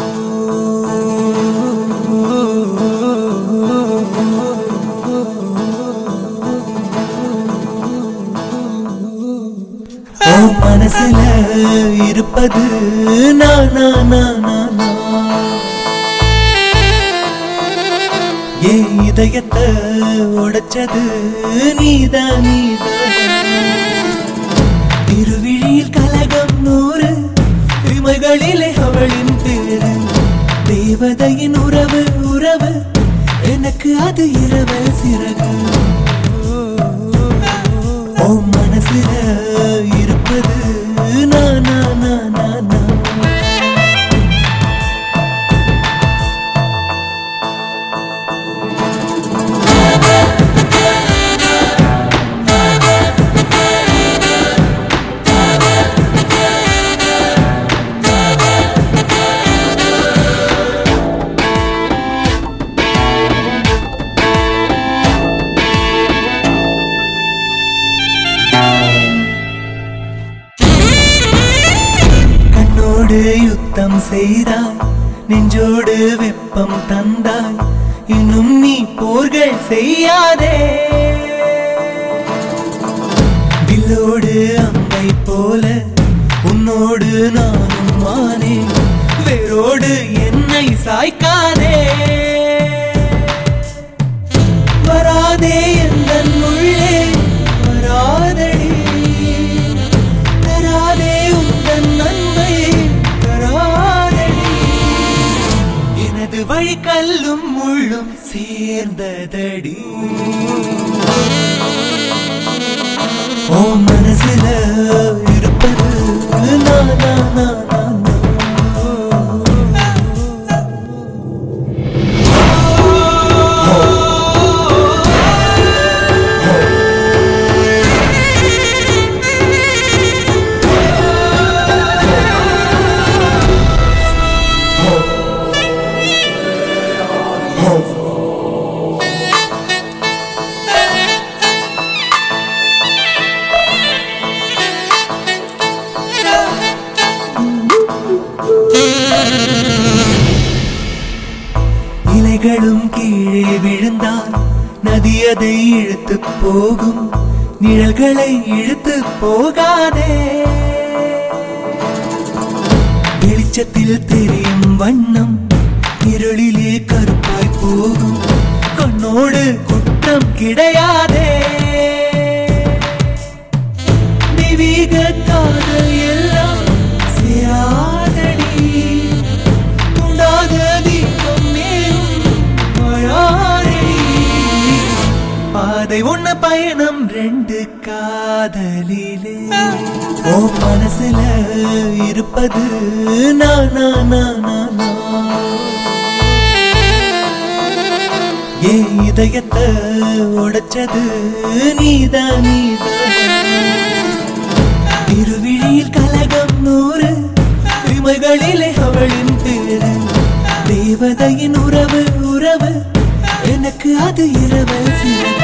ஓ மனசுல இருப்பது நான் நான் நான் நான் நான். என் இதயத்தை உடைச்சது நீதான் நீதான் திருவிழியில் கலகம் நூறு இமைகளிலே அவளின் பேரு தேவதையின் உறவு உறவு எனக்கு அது இரவு சிறகு ஓ மனசுல இருப்பது நான் நான் நான் நான் நான். கண்ணோடு யுத்தம் செய்தாய் நெஞ்சோடு வெப்பம் தந்தாய் இன்னும் நீ போர்கள் செய்யாதே வில்லோடு அம்பை போல உன்னோடு நானும் மானே வேரோடு என்னை சாய்க்காதே வராதே எந்த உள்ளே வராதடி தராதே உந்தன் நன்மை தராதடி எனது வழி கல்லும் முள்ளும் சேர்ந்ததடி ஓ மனசுல இருப்பது நான் நான் நான் நான் நான். இலைகளும் கீழே விழுந்தால் நதி அதை இழுத்து போகும் நிழல்களை இழுத்து போகாதே வெளிச்சத்தில் தெரியும் வண்ணம் இருளிலே கருப்பாய் போகும் கண்ணோடு குற்றம் கிடையாதே தெய்வீக காதல் எல்லாம் சேராதடி உண்டாத தீபம் மேலும் வாழாதடி. பாதை ஒண்ணு பயணம் ரெண்டு காதலிலே ஓ மனசுல இருப்பது நான் நான் நான் நான் நான். என் இதயத்தை உடைச்சது நீதான் நீதான் திருவிழியில் கலகம் நூறு இமைகளிலே அவளின் பேரு தேவதையின் உறவு உறவு எனக்கு அது இரவு சிறகு